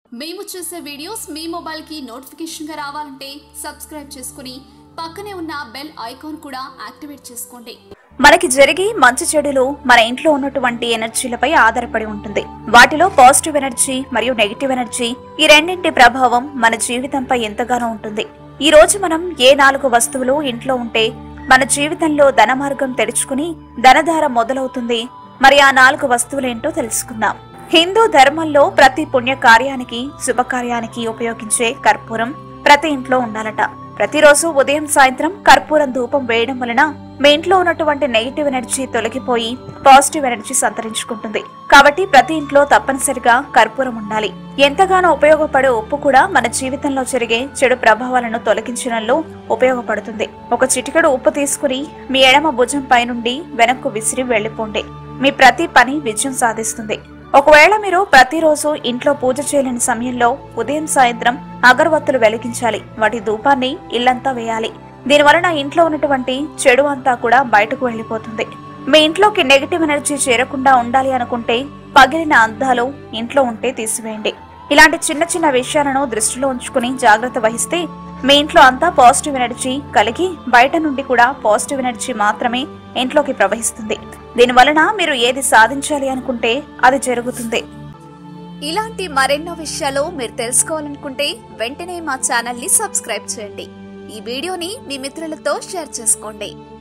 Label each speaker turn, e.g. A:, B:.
A: మేము చేసే వీడియోస్ మీ మొబైల్కి నోటిఫికేషన్గా రావాలంటే సబ్స్క్రైబ్ చేసుకుని పక్కనే ఉన్న బెల్ ఐకాన్ కూడా యాక్టివేట్ చేసుకోండి
B: మనకి జరిగే మంచి చెడులు మన ఇంట్లో ఉన్నటువంటి ఎనర్జీలపై ఆధారపడి ఉంటుంది వాటిలో పాజిటివ్ ఎనర్జీ మరియు నెగిటివ్ ఎనర్జీ ఈ రెండింటి ప్రభావం మన జీవితంపై ఎంతగానో ఉంటుంది ఈ రోజు మనం ఏ నాలుగు వస్తువులు ఇంట్లో ఉంటే మన జీవితంలో ధన మార్గం తెరుచుకుని ధనధార మొదలవుతుంది మరి ఆ నాలుగు వస్తువులేంటో తెలుసుకుందాం హిందూ ధర్మంలో ప్రతి పుణ్య కార్యానికి శుభకార్యానికి ఉపయోగించే కర్పూరం ప్రతి ఇంట్లో ఉండాలట ప్రతిరోజు ఉదయం సాయంత్రం కర్పూరం ధూపం వేయడం వలన మీ ఇంట్లో ఉన్నటువంటి నెగిటివ్ ఎనర్జీ తొలగిపోయి పాజిటివ్ ఎనర్జీ సంతరించుకుంటుంది కాబట్టి ప్రతి ఇంట్లో తప్పనిసరిగా కర్పూరం ఉండాలి ఎంతగానో ఉపయోగపడే ఉప్పు కూడా మన జీవితంలో జరిగే చెడు ప్రభావాలను తొలగించడంలో ఉపయోగపడుతుంది ఒక చిటికెడు ఉప్పు తీసుకుని మీ ఎడమ భుజం పైనుండి వెనక్కు విసిరి వెళ్లిపోండి మీ ప్రతి పని విజయం సాధిస్తుంది ఒకవేళ మీరు ప్రతిరోజు ఇంట్లో పూజ చేయలేని సమయంలో ఉదయం సాయంత్రం అగరవత్తులు వెలిగించాలి వాటి ధూపాన్ని ఇల్లంతా వేయాలి దీనివలన ఇంట్లో ఉన్నటువంటి చెడు అంతా కూడా బయటకు వెళ్లిపోతుంది మీ ఇంట్లోకి నెగిటివ్ ఎనర్జీ చేరకుండా ఉండాలి అనుకుంటే పగిలిన అద్దాలు ఇంట్లో ఉంటే తీసివేయండి ఇలాంటి చిన్న చిన్న విషయాలను దృష్టిలో ఉంచుకుని జాగ్రత్త వహిస్తే మీ ఇంట్లో అంతా పాజిటివ్ ఎనర్జీ కలిగి బయట నుండి కూడా పాజిటివ్ ఎనర్జీ మాత్రమే ఇంట్లోకి ప్రవహిస్తుంది దీని వలన మీరు ఏది సాధించాలి అనుకుంటే అది జరుగుతుంది
C: ఇలాంటి మరెన్నో విషయాలు మీరు తెలుసుకోవాలనుకుంటే వెంటనే మా ఛానల్ ని సబ్స్క్రైబ్ చేయండి ఈ వీడియోని మీ మిత్రులతో షేర్ చేసుకోండి